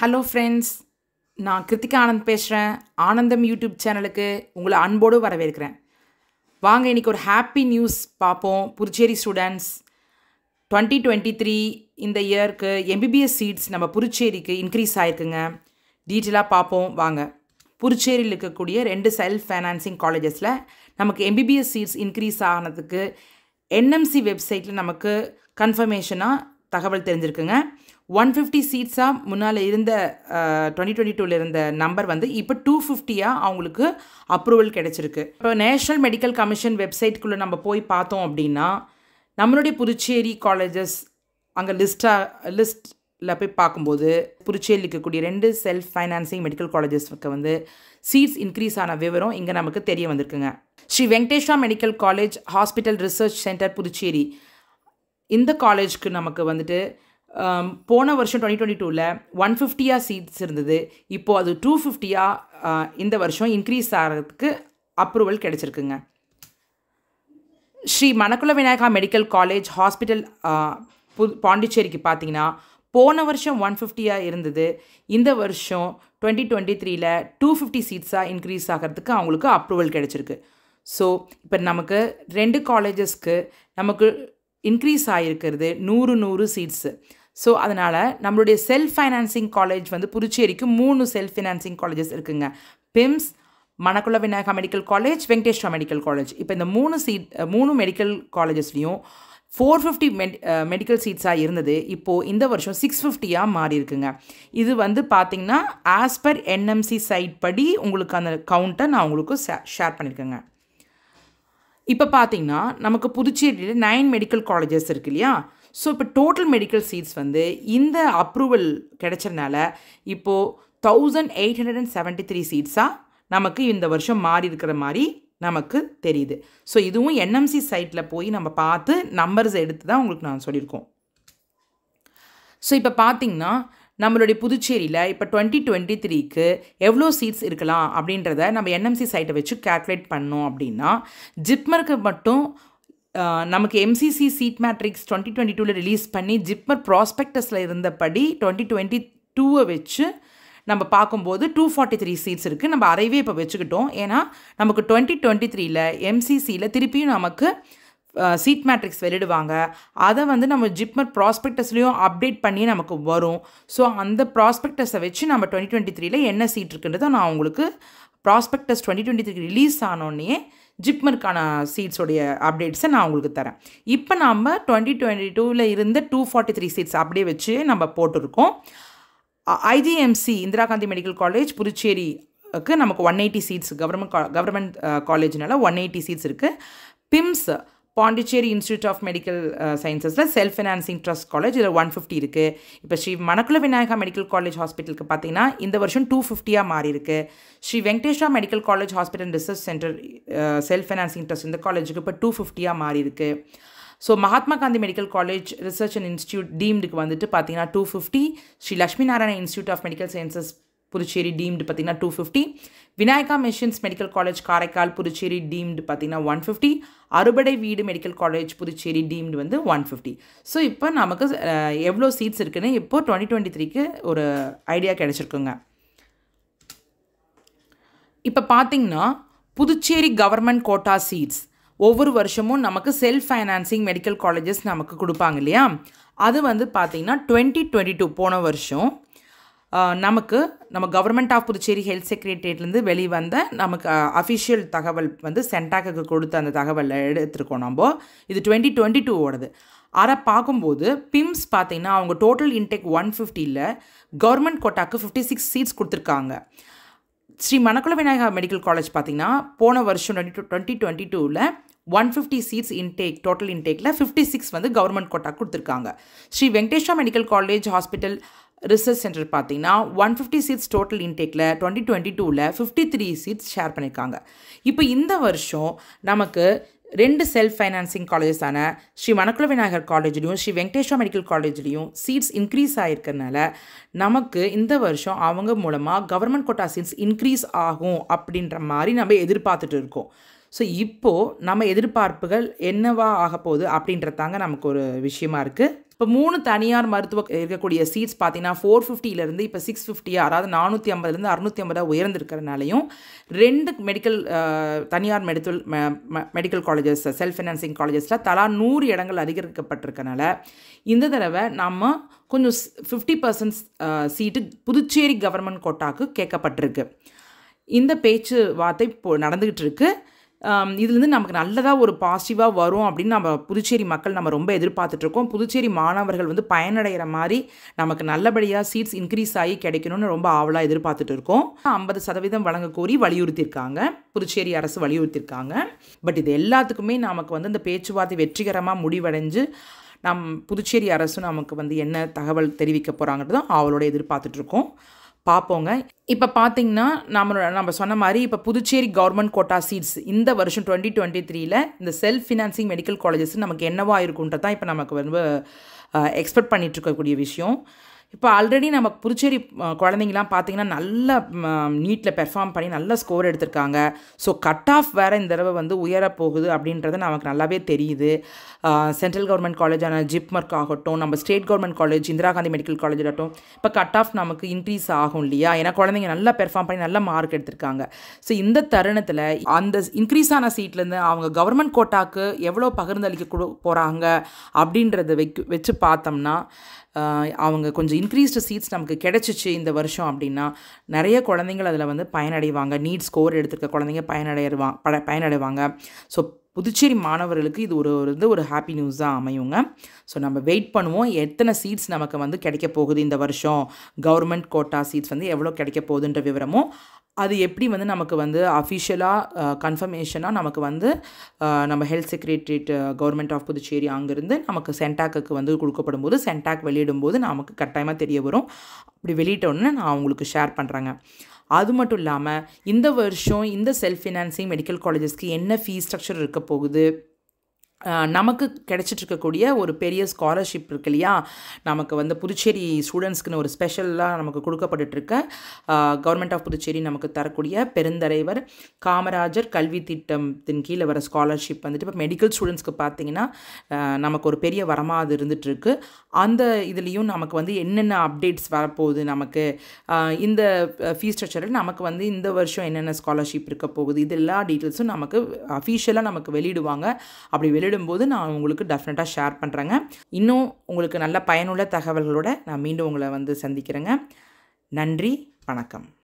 hello friends நான் கிருத்திகா ஆனந்த் பேசுகிறேன் ஆனந்தம் யூடியூப் சேனலுக்கு உங்களை அன்போடு வரவேற்கிறேன் வாங்க இன்றைக்கி ஒரு ஹாப்பி நியூஸ் பார்ப்போம் Puducherry students twenty twenty three இந்த இயருக்கு எம்பிபிஎஸ் சீட்ஸ் நம்ம புதுச்சேரிக்கு இன்க்ரீஸ் ஆயிருக்குங்க டீட்டெயிலாக பார்ப்போம் வாங்க புதுச்சேரியில் இருக்கக்கூடிய ரெண்டு செல்ஃப் ஃபைனான்சிங் காலேஜஸில் நமக்கு எம்பிபிஎஸ் சீட்ஸ் இன்க்ரீஸ் ஆனதுக்கு என்எம்சி வெப்சைட்டில் நமக்கு கன்ஃபர்மேஷனாக தகவல் தெரிஞ்சிருக்குங்க ஒன் ஃபிஃப்டி சீட்ஸாக முன்னால் இருந்த டுவெண்ட்டி டுவெண்ட்டி டூவில் இருந்த நம்பர் வந்து இப்போ டூ ஃபிஃப்டியாக அவங்களுக்கு அப்ரூவல் கிடச்சிருக்கு இப்போ நேஷ்னல் மெடிக்கல் கமிஷன் வெப்சைட்குள்ளே நம்ம போய் பார்த்தோம் அப்படின்னா நம்மளுடைய புதுச்சேரி காலேஜஸ் அங்கே லிஸ்ட்டாக லிஸ்ட்டில் போய் பார்க்கும்போது புதுச்சேரியில் இருக்கக்கூடிய ரெண்டு செல்ஃப் ஃபைனான்சிங் மெடிக்கல் காலேஜஸ்க்கு வந்து சீட்ஸ் இன்க்ரீஸ் ஆன விவரம் இங்கே நமக்கு தெரிய வந்திருக்குங்க Sri Venkateswara medical college hospital research centre Puducherry இந்த காலேஜ்க்கு நமக்கு வந்துட்டு போன வருஷம் டுவெண்ட்டி டுவெண்ட்டி டூவில் ஒன் ஃபிஃப்டியாக சீட்ஸ் இருந்தது இப்போது அது டூ ஃபிஃப்டியாக இந்த வருஷம் இன்க்ரீஸ் ஆகிறதுக்கு அப்ரூவல் கிடச்சிருக்குங்க Sri Manakula Vinayaka medical college hospital புது பாண்டிச்சேரிக்கு பார்த்தீங்கன்னா போன வருஷம் ஒன் ஃபிஃப்டியாக இருந்தது இந்த வருஷம் டுவெண்ட்டி டுவெண்ட்டி த்ரீல டூ ஃபிஃப்டி சீட்ஸாக இன்க்ரீஸ் ஆகிறதுக்கு அவங்களுக்கு அப்ரூவல் கிடச்சிருக்கு ஸோ இப்போ நமக்கு ரெண்டு காலேஜஸ்க்கு நமக்கு இன்க்ரீஸ் ஆகிருக்கிறது நூறு நூறு சீட்ஸு ஸோ அதனால் நம்மளுடைய செல்ஃப் ஃபைனான்சிங் காலேஜ் வந்து புதுச்சேரிக்கு மூணு செல்ஃப் ஃபைனான்சிங் காலேஜஸ் இருக்குங்க PIMS Manakula Vinayaka medical college Venkateswara medical college இப்போ இந்த மூணு சீட் மூணு மெடிக்கல் காலேஜஸ்லேயும் ஃபோர் ஃபிஃப்டி மெடி மெடிக்கல் சீட்ஸாக இருந்தது இப்போது இந்த வருஷம் சிக்ஸ் ஃபிஃப்டியாக மாறி இருக்குங்க இது வந்து பார்த்திங்கன்னா ஆஸ் பர் என்எம்சி சைட் படி உங்களுக்கு அந்த கவுண்ட்டை நான் உங்களுக்கு ஷேர் பண்ணியிருக்கேங்க இப்போ பார்த்தீங்கன்னா நமக்கு புதுச்சேரியில் நைன் மெடிக்கல் காலேஜஸ் இருக்கு இல்லையா ஸோ இப்போ டோட்டல் மெடிக்கல் சீட்ஸ் வந்து இந்த அப்ரூவல் கிடைச்சதுனால இப்போது thousand eight hundred and seventy three சீட்ஸாக நமக்கு இந்த வருஷம் மாறி இருக்கிற மாதிரி நமக்கு தெரியுது ஸோ இதுவும் என்எம்சி சைட்டில் போய் நம்ம பார்த்து நம்பர்ஸ் எடுத்து தான் உங்களுக்கு நான் சொல்லியிருக்கோம் ஸோ இப்போ பார்த்தீங்கன்னா நம்மளுடைய புதுச்சேரியில் இப்போ டுவெண்ட்டி டுவெண்ட்டி த்ரீக்கு எவ்வளோ சீட்ஸ் இருக்கலாம் அப்படின்றத நம்ம என்எம்சி சைட்டை வச்சு கேல்குலேட் பண்ணோம் அப்படின்னா ஜிப்மருக்கு மட்டும் நமக்கு MCC seat matrix twenty twenty டூவில் ரிலீஸ் பண்ணி ஜிப்மர் ப்ராஸ்பெக்டஸில் இருந்தபடி டுவெண்ட்டி டுவெண்ட்டி டூவை வச்சு நம்ம பார்க்கும்போது டூ ஃபார்ட்டி த்ரீ சீட்ஸ் இருக்குது நம்ம அரைவே இப்போ வச்சுக்கிட்டோம் ஏன்னா நமக்கு டுவெண்ட்டி டுவெண்ட்டி த்ரீல எம்சிசியில் திருப்பியும் நமக்கு சீட் மேட்ரிக்ஸ் வெளியிடுவாங்க அதை வந்து நம்ம ஜிப்மர் ப்ராஸ்பெக்டஸ்லேயும் அப்டேட் பண்ணி நமக்கு வரும் ஸோ அந்த ப்ராஸ்பெக்டஸை வச்சு நம்ம டுவெண்ட்டி டுவெண்ட்டி த்ரீல என்ன சீட் இருக்குன்றதை நான் உங்களுக்கு prospectus twenty twenty three release ஆனோடனே ஜிப்மருக்கான சீட்ஸோடைய அப்டேட்ஸை நான் உங்களுக்கு தரேன் இப்போ நம்ம டுவெண்ட்டி டுவெண்ட்டி டூவில் இருந்த டூ ஃபார்ட்டி த்ரீ சீட்ஸ் அப்படியே வச்சு நம்ம போட்டிருக்கோம் IGMC Indira Gandhi medical college புதுச்சேரிக்கு நமக்கு one eighty seats government government காலேஜ்னால ஒன் எயிட்டி சீட்ஸ் இருக்குது PIMS Pondicherry institute of medical சயின்சஸில் செல்ஃப் ஃபினான்சிங் ட்ரஸ்ட் காலேஜ் இதில் ஒன் ஃபிஃப்டி இருக்குது இப்போ ஸ்ரீ மணக்குல விநாயகா மெடிக்கல் காலேஜ் ஹாஸ்பிட்டலுக்கு பார்த்தீங்கன்னா இந்த வருஷம் டூ ஃபிஃப்டியாக மாறி இருக்கு Sri Venkateswara medical college hospital research centre self financing trust இந்த காலேஜுக்கு இப்போ டூ ஃபிஃப்டியாக மாறி இருக்கு so Mahatma Gandhi medical college research and institute டீம்டுக்கு வந்துட்டு பார்த்தீங்கன்னா two fifty Sri Lakshmi Narayana institute of medical sciences Puducherry deemed பார்த்தீங்கன்னா two fifty Vinayaka missions medical college Karaikal Puducherry deemed பார்த்தீங்கன்னா one fifty Arupadai Veedu medical college Puducherry deemed வந்து ஒன் ஃபிஃப்டி ஸோ இப்போ நமக்கு எவ்வளோ சீட்ஸ் இருக்குன்னு இப்போ டுவெண்ட்டி டுவெண்ட்டி த்ரீக்கு ஒரு ஐடியா கிடச்சிருக்குங்க இப்போ பார்த்தீங்கன்னா புதுச்சேரி கவர்மெண்ட் கோட்டா சீட்ஸ் ஒவ்வொரு வருஷமும் நமக்கு செல்ஃப் ஃபைனான்சிங் மெடிக்கல் காலேஜஸ் நமக்கு கொடுப்பாங்க இல்லையா அது வந்து பார்த்திங்கன்னா டுவெண்ட்டி டுவெண்ட்டி டூ போன வருஷம் நமக்கு நம்ம கவர்மெண்ட் ஆஃப் புதுச்சேரி ஹெல்த் செக்ரட்டரியேட்லேருந்து வெளிவந்த நமக்கு அஃபிஷியல் தகவல் வந்து சென்டாக்கு கொடுத்த அந்த தகவலை எடுத்துருக்கோம் நம்ம இது டுவெண்ட்டி டுவெண்ட்டி டூவோடது அதை பார்க்கும்போது பிம்ஸ் பார்த்தீங்கன்னா அவங்க டோட்டல் இன்டேக் ஒன் ஃபிஃப்டியில் கவர்மெண்ட் கோட்டாக்கு ஃபிஃப்டி சிக்ஸ் சீட்ஸ் கொடுத்துருக்காங்க ஸ்ரீ மணக்குள விநாயகா மெடிக்கல் காலேஜ் பார்த்தீங்கன்னா போன வருஷம் டுவெண்ட்டி டூ டுவெண்ட்டி டுவெண்ட்டி டூவில் one fifty seats intake total இன்டேக்கில் ஃபிஃப்டி சிக்ஸ் வந்து கவர்மெண்ட் கோட்டா கொடுத்துருக்காங்க Sri Venkateswara medical college hospital research centre பார்த்தீங்கன்னா ஒன் ஃபிஃப்டி சீட்ஸ் டோட்டல் இன்டேக்கில் டுவெண்ட்டி டுவெண்ட்டி டூவில் ஃபிஃப்டி த்ரீ சீட்ஸ் ஷேர் பண்ணியிருக்காங்க இப்போ இந்த வருஷம் நமக்கு ரெண்டு செல்ஃப் ஃபைனான்சிங் காலேஜஸான ஸ்ரீ மணக்குள விநாயகர் காலேஜ்லேயும் ஸ்ரீ வெங்கடேஸ்வரா மெடிக்கல் காலேஜ்லேயும் சீட்ஸ் இன்க்ரீஸ் ஆகிருக்கறனால நமக்கு இந்த வருஷம் அவங்க மூலமாக கவர்மெண்ட் கோட்டா சீட்ஸ் இன்க்ரீஸ் ஆகும் அப்படின்ற மாதிரி நம்ம எதிர்பார்த்துட்டு இருக்கோம் ஸோ இப்போது நம்ம எதிர்பார்ப்புகள் என்னவா ஆக போகுது அப்படின்றதாங்க நமக்கு ஒரு விஷயமா இருக்குது இப்போ மூணு தனியார் மருத்துவ இருக்கக்கூடிய சீட்ஸ் பார்த்தீங்கன்னா ஃபோர் ஃபிஃப்டியிலேருந்து இப்போ சிக்ஸ் ஃபிஃப்டியாக அதாவது நானூற்றி ஐம்பதுலேருந்து அறுநூற்றி ஐம்பதாக உயர்ந்திருக்கிறனாலையும் ரெண்டு மெடிக்கல் தனியார் medical medical colleges self financing காலேஜஸில் தலா நூறு இடங்கள் அதிகரிக்கப்பட்டிருக்கனால இந்த தடவை நம்ம கொஞ்சம் fifty percent seat Puducherry government கோட்டாக்கு கேட்கப்பட்டிருக்கு இந்த பேச்சு வார்த்தை இப்போ நடந்துக்கிட்டு இருக்கு இதுலேருந்து நமக்கு நல்லதாக ஒரு பாசிட்டிவாக வரும் அப்படின்னு நம்ம புதுச்சேரி மக்கள் நம்ம ரொம்ப எதிர்பார்த்துட்ருக்கோம் புதுச்சேரி மாணவர்கள் வந்து பயனடைகிற மாதிரி நமக்கு நல்லபடியாக சீட்ஸ் இன்க்ரீஸ் ஆகி கிடைக்கணும்னு ரொம்ப ஆவலாக எதிர்பார்த்துட்டு இருக்கோம் ஐம்பது சதவீதம் வழங்க கோரி வலியுறுத்தியிருக்காங்க புதுச்சேரி அரசு வலியுறுத்தியிருக்காங்க பட் இது எல்லாத்துக்குமே நமக்கு வந்து இந்த பேச்சுவார்த்தை வெற்றிகரமாக முடிவடைஞ்சு நம் புதுச்சேரி அரசும் நமக்கு வந்து என்ன தகவல் தெரிவிக்க போகிறாங்கிறதும் அவளோட எதிர்பார்த்துட்ருக்கோம் பார்ப்போங்க இப்போ பார்த்தீங்கன்னா நம்ம நம்ம சொன்ன மாதிரி இப்போ புதுச்சேரி கவர்மெண்ட் கோட்டா சீட்ஸ் இந்த வருஷம் டுவெண்ட்டி டுவெண்ட்டி த்ரீல இந்த செல்ஃப் ஃபினான்சிங் மெடிக்கல் காலேஜஸ் நமக்கு என்னவா இருக்குன்றது தான் இப்போ நமக்கு வந்து எக்ஸ்பெக்ட் பண்ணிட்டு இருக்கக்கூடிய விஷயம் இப்போ ஆல்ரெடி நம்ம புதுச்சேரி குழந்தைங்கலாம் பார்த்தீங்கன்னா நல்ல நீட்டில் பெர்ஃபார்ம் பண்ணி நல்ல ஸ்கோர் எடுத்திருக்காங்க ஸோ கட் ஆஃப் வேறு இந்த தடவை வந்து உயர போகுது அப்படின்றது நமக்கு நல்லாவே தெரியுது சென்ட்ரல் கவர்மெண்ட் காலேஜான ஜிப்மர்க் ஆகட்டும் நம்ம state government college Indira Gandhi medical college ஆகட்டும் இப்போ கட் ஆஃப் நமக்கு இன்க்ரீஸ் ஆகும் இல்லையா ஏன்னா குழந்தைங்க நல்லா பெர்ஃபார்ம் பண்ணி நல்ல மார்க் எடுத்திருக்காங்க ஸோ இந்த தருணத்தில் அந்த இன்க்ரீஸ் ஆன சீட்லேருந்து அவங்க கவர்மெண்ட் கோட்டாக்கு எவ்வளோ பகிர்ந்தளிக்க கொடு போகிறாங்க அப்படின்றத வைக்க வச்சு பார்த்தோம்னா அவங்க கொஞ்சம் இன்க்ரீஸ்டு சீட்ஸ் நமக்கு கிடச்சிச்சு இந்த வருஷம் அப்படின்னா நிறைய குழந்தைங்கள் அதில் வந்து பயனடைவாங்க நீட் ஸ்கோர் எடுத்துருக்க குழந்தைங்க பயனடைவா ப பயனடைவாங்க ஸோ புதுச்சேரி மாணவர்களுக்கு இது ஒரு வந்து ஒரு ஹாப்பி நியூஸாக அமையுங்க ஸோ நம்ம வெயிட் பண்ணுவோம் எத்தனை சீட்ஸ் நமக்கு வந்து கிடைக்க போகுது இந்த வருஷம் கவர்மெண்ட் கோட்டா சீட்ஸ் வந்து எவ்வளோ கிடைக்க போகுதுன்ற விவரமும் அது எப்படி வந்து நமக்கு வந்து அஃபிஷியலாக கன்ஃபர்மேஷனாக நமக்கு வந்து நம்ம health secretariat government of Puducherry அங்கேருந்து நமக்கு சென்டாக்கு வந்து கொடுக்கப்படும் போது சென்டாக் வெளியிடும்போது நமக்கு கட்டாயமாக தெரிய வரும் அப்படி வெளியிட்டோன்னே நான் உங்களுக்கு ஷேர் பண்ணுறேங்க அது மட்டும் இல்லாமல் இந்த வருஷம் இந்த செல்ஃப் ஃபினான்சிங் மெடிக்கல் காலேஜஸ்க்கு என்ன ஃபீஸ் ஸ்ட்ரக்சர் இருக்க போகுது நமக்கு கிடைச்சிட்ருக்கக்கூடிய ஒரு பெரிய ஸ்காலர்ஷிப் இருக்கு இல்லையா நமக்கு வந்து புதுச்சேரி ஸ்டூடெண்ட்ஸ்க்குன்னு ஒரு ஸ்பெஷலாக நமக்கு கொடுக்கப்பட்டுருக்க கவர்மெண்ட் ஆஃப் புதுச்சேரி நமக்கு தரக்கூடிய பெருந்தலைவர் காமராஜர் கல்வி திட்டத்தின் கீழே வர ஸ்காலர்ஷிப் வந்துட்டு இப்போ மெடிக்கல் ஸ்டூடெண்ட்ஸ்க்கு பார்த்தீங்கன்னா நமக்கு ஒரு பெரிய வரமாக அது இருந்துகிட்ருக்கு அந்த இதுலேயும் நமக்கு வந்து என்னென்ன அப்டேட்ஸ் வரப்போகுது நமக்கு இந்த ஃபீஸ் ஸ்ட்ரக்சரில் நமக்கு வந்து இந்த வருஷம் என்னென்ன ஸ்காலர்ஷிப் இருக்க போகுது இது எல்லா டீட்டெயில்ஸும் நமக்கு அஃபீஷியலாக நமக்கு வெளியிடுவாங்க அப்படி வெளியிட வெளியிடும்போது நான் உங்களுக்கு டெஃபினட்டாக ஷேர் பண்ணுறேங்க இன்னும் உங்களுக்கு நல்ல பயனுள்ள தகவல்களோட நான் மீண்டும் உங்களை வந்து சந்திக்கிறேங்க நன்றி வணக்கம்